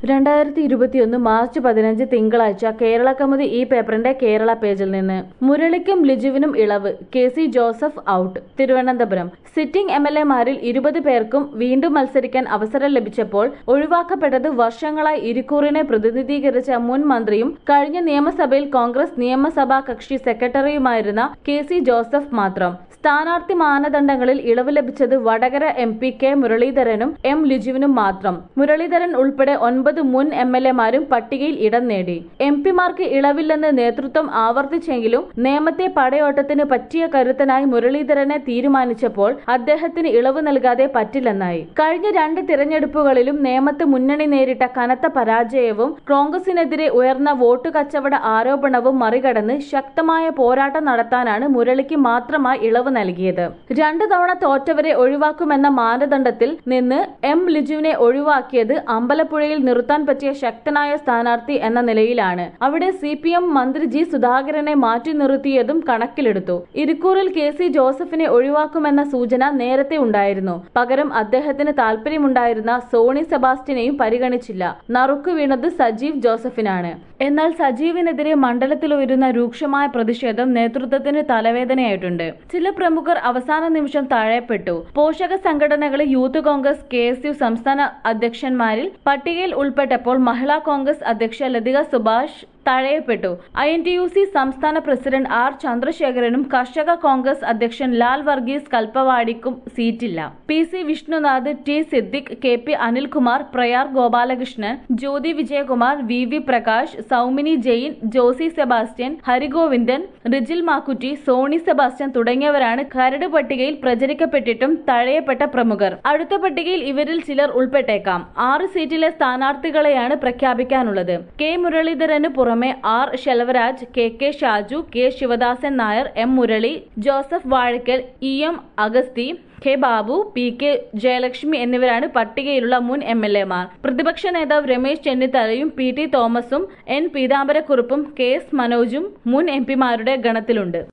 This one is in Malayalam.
രണ്ടായിരത്തി ഇരുപത്തിയൊന്ന് മാർച്ച് പതിനഞ്ച് തിങ്കളാഴ്ച കേരള കൗമുദി ഈ പേപ്പറിന്റെ കേരള പേജിൽ നിന്ന് മുരളിക്കും ലിജുവിനും ഇളവ് K C Joseph out Thiruvananthapuram sitting M L എമാരിൽ ഇരുപത് പേർക്കും വീണ്ടും മത്സരിക്കാൻ അവസരം ലഭിച്ചപ്പോൾ ഒഴിവാക്കപ്പെട്ടത് വർഷങ്ങളായി ഇരിക്കൂറിനെ പ്രതിനിധീകരിച്ച മുൻ മന്ത്രിയും കഴിഞ്ഞ നിയമസഭയിൽ കോൺഗ്രസ് നിയമസഭാ കക്ഷി സെക്രട്ടറിയുമായിരുന്ന കെ സി ജോസഫ് മാത്രം സ്ഥാനാർത്ഥി മാനദണ്ഡങ്ങളിൽ ഇളവ് ലഭിച്ചത് വടകര എം പി കെ മുരളീധരനും എം ലിജുവിനും മാത്രം മുരളീധരൻ ഉൾപ്പെടെ ഒൻപത് മുൻ എം എൽ എമാരും പട്ടികയിൽ ഇടം നേടി എം പിമാർക്ക് ഇളവില്ലെന്ന് നേതൃത്വം ആവർത്തിച്ചെങ്കിലും നേമത്തെ പടയോട്ടത്തിന് പറ്റിയ കരുത്തനായി മുരളീധരനെ തീരുമാനിച്ചപ്പോൾ അദ്ദേഹത്തിന് ഇളവ് നൽകാതെ പറ്റില്ലെന്നായി കഴിഞ്ഞ രണ്ട് തിരഞ്ഞെടുപ്പുകളിലും നേമത്ത് മുന്നണി നേരിട്ട കനത്ത പരാജയവും കോൺഗ്രസിനെതിരെ ഉയർന്ന വോട്ട് കച്ചവട ആരോപണവും മറികടന്ന് ശക്തമായ പോരാട്ടം നടത്താനാണ് മുരളിക്ക് മാത്രമായി ഇളവ് നൽകിയത് രണ്ടു തവണ തോറ്റവരെ ഒഴിവാക്കുമെന്ന മാനദണ്ഡത്തിൽ നിന്ന് എം ലിജുവിനെ ഒഴിവാക്കിയത് അമ്പലപ്പുഴയിൽ നിർത്താൻ പറ്റിയ ശക്തനായ സ്ഥാനാർത്ഥി എന്ന നിലയിലാണ് അവിടെ സി പി എം മന്ത്രി ജി സുധാകരനെ മാറ്റി നിർത്തിയതും കണക്കിലെടുത്തു ഇരിക്കൂറിൽ കെ സി ജോസഫിനെ ഒഴിവാക്കുമെന്ന സൂചന നേരത്തെ ഉണ്ടായിരുന്നു പകരം അദ്ദേഹത്തിന് താല്പര്യമുണ്ടായിരുന്ന സോണി സെബാസ്റ്റ്യനെയും പരിഗണിച്ചില്ല നറുക്കു വീണത് സജീവ് ജോസഫിനാണ് എന്നാൽ സജീവിനെതിരെ മണ്ഡലത്തിൽ ഉയരുന്ന രൂക്ഷമായ പ്രതിഷേധം നേതൃത്വത്തിന് തലവേദനയായിട്ടുണ്ട് ചില പ്രമുഖർ അവസാന നിമിഷം താഴെപ്പെട്ടു പോഷക സംഘടനകളിൽ youth Congress K S U സംസ്ഥാന അധ്യക്ഷന്മാരിൽ പട്ടികയിൽ ഉൾപ്പെട്ടപ്പോൾ മഹിളാ കോൺഗ്രസ് അധ്യക്ഷ ലതിക സുഭാഷ് തഴയപ്പെട്ടു I N T U C സംസ്ഥാന പ്രസിഡന്റ് ആർ ചന്ദ്രശേഖരനും കർഷക കോൺഗ്രസ് അധ്യക്ഷൻ ലാൽ വർഗീസ് കൽപ്പവാടിക്കും സീറ്റില്ല P C Vishnunath T Siddique K P Anilkumar Prayar Gopalakrishnan Jyothi Vijayakumar V V Prakash Soumini Jain Josy Sebastian Harigovindan Rijil Makkutty Sony Sebastian തുടങ്ങിയവരാണ് കരട് പട്ടികയിൽ പ്രചരിക്കപ്പെട്ടിട്ടും തഴയപ്പെട്ട പ്രമുഖർ അടുത്ത പട്ടികയിൽ ഇവരിൽ ചിലർ ഉൾപ്പെട്ടേക്കാം ആറ് സീറ്റിലെ സ്ഥാനാർത്ഥികളെയാണ് പ്രഖ്യാപിക്കാനുള്ളത് കെ മുരളീധരന് പുറമെ R Selvaraj K K Shaju K Sivadasan Nair M Murali Joseph Vazhakkal E M Augusty K Babu P K Jayalakshmi എന്നിവരാണ് പട്ടികയിലുള്ള മുൻ എം എൽ എമാർ പ്രതിപക്ഷ നേതാവ് രമേശ് ചെന്നിത്തലയും പി ടി തോമസും എൻ പീതാംബരക്കുറുപ്പും കെ എസ് മനോജും മുൻ എം പിമാരുടെ ഗണത്തിലുണ്ട്